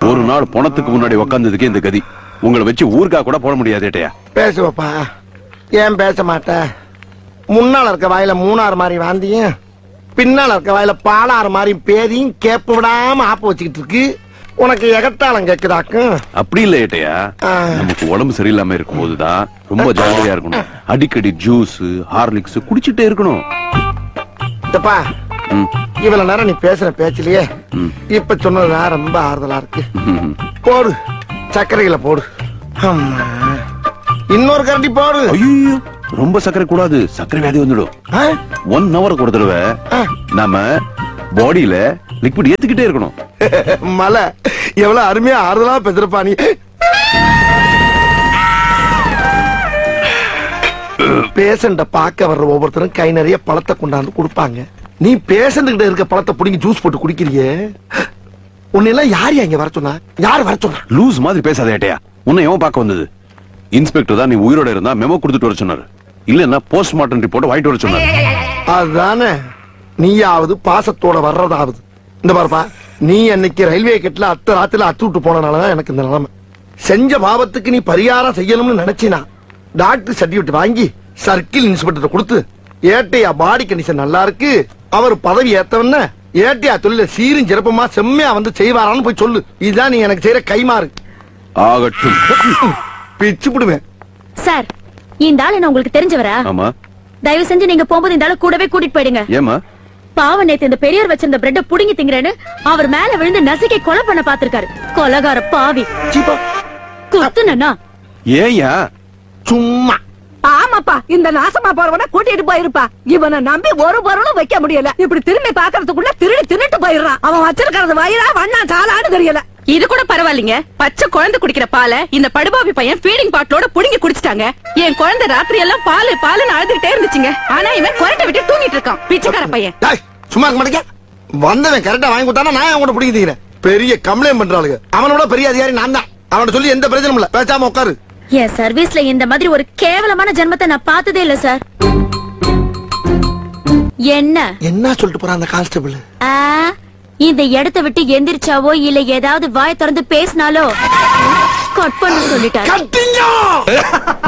ஒரு நாள் பணத்துக்கு முன்னாடி உக்காந்ததுக்கு இந்த கதி உங்களை வச்சு ஊருக்கா கூட போட முடியாது ஏட்டையா பேசுவப்பா ஏன் பேச மாட்ட முன்னால இருக்க வாயில மூணாறு மாதிரி வாந்தியும் பின்னால இருக்க வாயில பாலாறு மாதிரி பேதியும் கேப்பு விடாம ஆப்பு வச்சுக்கிட்டு இருக்கு உனக்கு எகத்தாளம் கேக்குதாக்கும் அப்படி இல்ல ஏட்டையா ஆ. நமக்கு உடம்பு சரியில்லாம இருக்கும் போதுதான் ரொம்ப ஜாகிரதையா இருக்கணும் அடிக்கடி ஜூஸ் ஹார்லிக்ஸ் குடிச்சிட்டே இருக்கணும் இதப்பா ம், இவ்வளவு நேரம் நீ பேசுற பேச்சிலேயே ம், இப்ப சொன்னதுதான் ரொம்ப ஆறுதலா இருக்கு ம். போடு சர்க்கரையில போடு அம்மா. இன்னொரு கரண்டி போடு ஐயோ ரொம்ப சர்க்கரை கூடாது சர்க்கரை வியாதி வந்துடும் ஆ? ஒன் ஹவர் ஒரு தடவை ஆ. நம்ம பாடியில லிக்விட் ஏத்துக்கிட்டே இருக்கணும் மலை எவ்வளவு அருமையா ஆறுதலா பெற்றிருப்பா நீ பேஷண்ட பார்க்க வர்ற ஒவ்வொருத்தரும் கை நிறைய பழத்தை கொண்டாந்து கொடுப்பாங்க நீ பேஷண்ட் கிட்ட இருக்க பழத்தை புடிங்கி ஜூஸ் போட்டு குடிக்கிறியே உன்னெல்லாம் யார் இங்க வர சொன்னா யார் வர சொன்னா லூஸ் மாதிரி பேசாத ஏட்டையா உன்னை எவன் பார்க்க வந்தது இன்ஸ்பெக்டர் தான் நீ உயிரோட இருந்தா மெமோ கொடுத்துட்டு வர சொன்னாரு இல்லன்னா போஸ்ட்மார்ட்டம் ரிப்போர்ட் வாங்கிட்டு வர சொன்னாரு அதுதானே நீயாவது பாசத்தோட வர்றதாவது இந்த பாருப்பா நீ அன்னைக்கு ரயில்வே கெட்ல அத்த ராத்திரில அத்து விட்டு போனனாலதான் எனக்கு இந்த நிலைமை செஞ்ச பாவத்துக்கு நீ பரிகாரம் செய்யணும்னு நினைச்சினா டாக்டர் சர்டிபிகேட் வாங்கி சர்க்கிள் இன்ஸ்பெக்டர் கொடுத்து ஏட்டையா பாடி கண்டிஷன் நல்லா இருக்கு அவர் பதவி ஏத்தவன ஏட்டையா தொழில சீரும் சிறப்புமா செம்மையா வந்து செய்வாரான்னு போய் சொல்லு இதுதான் நீ எனக்கு செய்யற கைமாறு ஆகட்டும் பிச்சு விடுவேன் சார் இந்த ஆளு நான் உங்களுக்கு தெரிஞ்சவரா ஆமா தயவு செஞ்சு நீங்க போகும்போது இந்த ஆளு கூடவே கூட்டிட்டு போயிடுங்க ஏமா பாவம் நேத்து இந்த பெரியவர் வச்சிருந்த பிரெட்ட புடுங்கி திங்கறேன்னு அவர் மேல விழுந்து நசுக்கி கொலை பண்ண பாத்திருக்காரு கொலகார பாவி சீப்பா குத்துனா ஏயா சும்மா ஆமாப்பா இந்த நாசமா போறவன கூட்டிட்டு போயிருப்பா இவனை நம்பி ஒரு பொருளும் வைக்க முடியல இப்படி திரும்பி பாக்குறதுக்குள்ள திருடி தின்னுட்டு போயிடுறான் அவன் வச்சிருக்கிறது வயிறா வண்ணா சாலான்னு தெரியல இது கூட பரவாயில்லைங்க பச்சை குழந்தை குடிக்கிற பாலை இந்த படுபாவி பையன் ஃபீடிங் பாட்டிலோட புடுங்கி குடிச்சிட்டாங்க என் குழந்தை ராத்திரி எல்லாம் பாலு பாலுன்னு அழுதுகிட்டே இருந்துச்சுங்க ஆனா இவன் குரட்டை விட்டு தூங்கிட்டு இருக்கான் பிச்சைக்கார பையன் டேய், சும்மா இருக்க மாட்டேங்க வந்தவன் கரெக்டா வாங்கி கொடுத்தானா நான் அவன் கூட பிடிக்க தீக்கிறேன் பெரிய கம்ப்ளைண்ட் பண்றாளுங்க அவனோட பெரிய அதிகாரி நான் தான் அவன சொல்லி எந்த பிரச்சனையும் இல்ல பேசாம உட்காரு என் சர்வீஸ்ல இந்த மாதிரி ஒரு கேவலமான ஜென்மத்தை நான் பார்த்ததே இல்ல சார் என்ன என்ன சொல்லிட்டு போறான் அந்த கான்ஸ்டபிள் ஆ, இந்த இடத்தை விட்டு எந்திரிச்சாவோ இல்ல ஏதாவது வாய் திறந்து பேசினாலோ கட் பண்ண சொல்லிட்டாரு கட்டிங்க